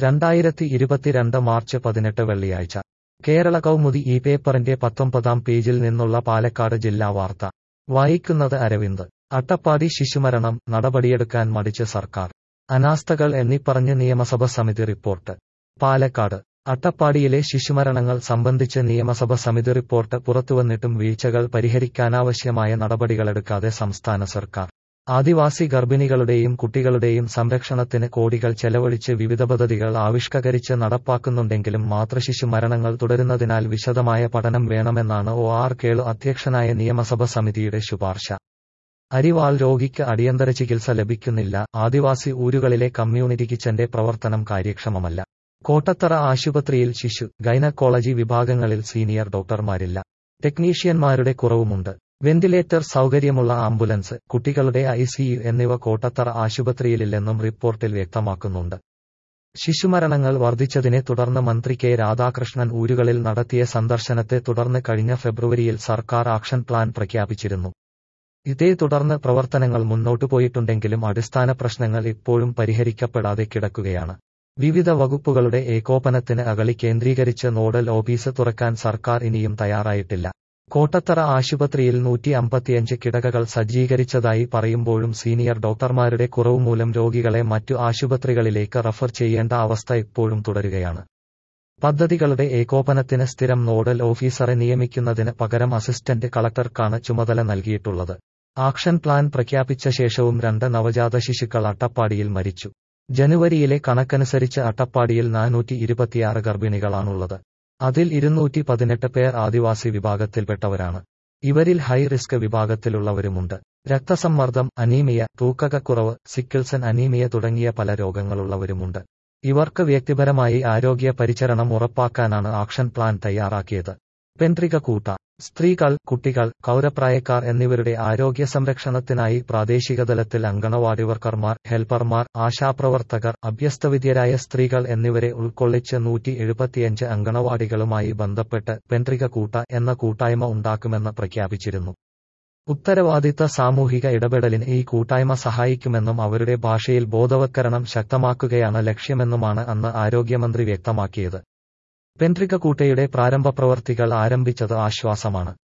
രണ്ടായിരത്തി ഇരുപത്തിരണ്ട് മാർച്ച് പതിനെട്ട് വെള്ളിയാഴ്ച കേരള കൗമുദി ഈ പേപ്പറിന്റെ പത്തൊമ്പതാം പേജിൽ നിന്നുള്ള പാലക്കാട് ജില്ലാ വാർത്ത വായിക്കുന്നത് അരവിന്ദ് അട്ടപ്പാടി ശിശുമരണം നടപടിയെടുക്കാൻ മടിച്ച് സർക്കാർ അനാസ്ഥകൾ എണ്ണിപ്പറഞ്ഞ് നിയമസഭ സമിതി റിപ്പോർട്ട് പാലക്കാട് അട്ടപ്പാടിയിലെ ശിശുമരണങ്ങൾ സംബന്ധിച്ച് നിയമസഭ സമിതി റിപ്പോർട്ട് പുറത്തുവന്നിട്ടും വീഴ്ചകൾ പരിഹരിക്കാനാവശ്യമായ നടപടികളെടുക്കാതെ സംസ്ഥാന സർക്കാർ ആദിവാസി ഗർഭിണികളുടെയും കുട്ടികളുടെയും സംരക്ഷണത്തിന് കോടികൾ ചെലവഴിച്ച് വിവിധ പദ്ധതികൾ ആവിഷ്കരിച്ച് നടപ്പാക്കുന്നുണ്ടെങ്കിലും മാതൃശിശു മരണങ്ങൾ തുടരുന്നതിനാൽ വിശദമായ പഠനം വേണമെന്നാണ് ഒ ആർ കേളു അധ്യക്ഷനായ നിയമസഭ സമിതിയുടെ ശുപാർശ അരിവാൾ രോഗിക്ക് അടിയന്തര ചികിത്സ ലഭിക്കുന്നില്ല ആദിവാസി ഊരുകളിലെ കമ്മ്യൂണിറ്റി കിച്ചന്റെ പ്രവർത്തനം കാര്യക്ഷമമല്ല കോട്ടത്തറ ആശുപത്രിയിൽ ശിശു ഗൈനക്കോളജി വിഭാഗങ്ങളിൽ സീനിയർ ഡോക്ടർമാരില്ല ടെക്നീഷ്യന്മാരുടെ കുറവുമുണ്ട് വെന്റിലേറ്റർ സൗകര്യമുള്ള ആംബുലൻസ് കുട്ടികളുടെ ഐസിയു എന്നിവ കോട്ടത്തറ ആശുപത്രിയിലില്ലെന്നും റിപ്പോർട്ടിൽ വ്യക്തമാക്കുന്നുണ്ട് ശിശുമരണങ്ങൾ വർദ്ധിച്ചതിനെ തുടർന്ന് മന്ത്രി കെ രാധാകൃഷ്ണൻ ഊരുകളിൽ നടത്തിയ സന്ദർശനത്തെ തുടർന്ന് കഴിഞ്ഞ ഫെബ്രുവരിയിൽ സർക്കാർ ആക്ഷൻ പ്ലാൻ പ്രഖ്യാപിച്ചിരുന്നു ഇതേ തുടർന്ന് പ്രവർത്തനങ്ങൾ മുന്നോട്ടു പോയിട്ടുണ്ടെങ്കിലും അടിസ്ഥാന പ്രശ്നങ്ങൾ ഇപ്പോഴും പരിഹരിക്കപ്പെടാതെ കിടക്കുകയാണ് വിവിധ വകുപ്പുകളുടെ ഏകോപനത്തിന് അകളി കേന്ദ്രീകരിച്ച് നോഡൽ ഓഫീസ് തുറക്കാൻ സർക്കാർ ഇനിയും തയ്യാറായിട്ടില്ല കോട്ടത്തറ ആശുപത്രിയിൽ നൂറ്റി അമ്പത്തിയഞ്ച് കിടകകൾ സജ്ജീകരിച്ചതായി പറയുമ്പോഴും സീനിയർ ഡോക്ടർമാരുടെ കുറവ് മൂലം രോഗികളെ മറ്റു ആശുപത്രികളിലേക്ക് റഫർ ചെയ്യേണ്ട അവസ്ഥ ഇപ്പോഴും തുടരുകയാണ് പദ്ധതികളുടെ ഏകോപനത്തിന് സ്ഥിരം നോഡൽ ഓഫീസറെ നിയമിക്കുന്നതിന് പകരം അസിസ്റ്റന്റ് കളക്ടർക്കാണ് ചുമതല നൽകിയിട്ടുള്ളത് ആക്ഷൻ പ്ലാൻ പ്രഖ്യാപിച്ച ശേഷവും രണ്ട് നവജാത ശിശുക്കൾ അട്ടപ്പാടിയിൽ മരിച്ചു ജനുവരിയിലെ കണക്കനുസരിച്ച് അട്ടപ്പാടിയിൽ നാനൂറ്റി ഇരുപത്തിയാറ് ഗർഭിണികളാണുള്ളത് അതിൽ ഇരുന്നൂറ്റി പതിനെട്ട് പേർ ആദിവാസി വിഭാഗത്തിൽപ്പെട്ടവരാണ് ഇവരിൽ ഹൈ റിസ്ക് വിഭാഗത്തിലുള്ളവരുമുണ്ട് രക്തസമ്മർദ്ദം അനീമിയ തൂക്കകക്കുറവ് സിക്കിൾസൺ അനീമിയ തുടങ്ങിയ പല രോഗങ്ങളുള്ളവരുമുണ്ട് ഇവർക്ക് വ്യക്തിപരമായി ആരോഗ്യ പരിചരണം ഉറപ്പാക്കാനാണ് ആക്ഷൻ പ്ലാൻ തയ്യാറാക്കിയത് പെൻട്രിക കൂട്ട സ്ത്രീകൾ കുട്ടികൾ കൗരപ്രായക്കാർ എന്നിവരുടെ ആരോഗ്യ സംരക്ഷണത്തിനായി പ്രാദേശിക തലത്തിൽ അങ്കണവാടി വർക്കർമാർ ഹെൽപ്പർമാർ ആശാപ്രവർത്തകർ അഭ്യസ്തവിദ്യരായ സ്ത്രീകൾ എന്നിവരെ ഉൾക്കൊള്ളിച്ച് നൂറ്റി എഴുപത്തിയഞ്ച് അങ്കണവാടികളുമായി ബന്ധപ്പെട്ട് പെൻട്രിക കൂട്ട എന്ന കൂട്ടായ്മ ഉണ്ടാക്കുമെന്ന് പ്രഖ്യാപിച്ചിരുന്നു ഉത്തരവാദിത്ത സാമൂഹിക ഇടപെടലിന് ഈ കൂട്ടായ്മ സഹായിക്കുമെന്നും അവരുടെ ഭാഷയിൽ ബോധവത്കരണം ശക്തമാക്കുകയാണ് ലക്ഷ്യമെന്നുമാണ് അന്ന് ആരോഗ്യമന്ത്രി വ്യക്തമാക്കിയത് പെൻട്രിക കൂട്ടയുടെ പ്രാരംഭ പ്രവർത്തികൾ ആരംഭിച്ചത് ആശ്വാസമാണ്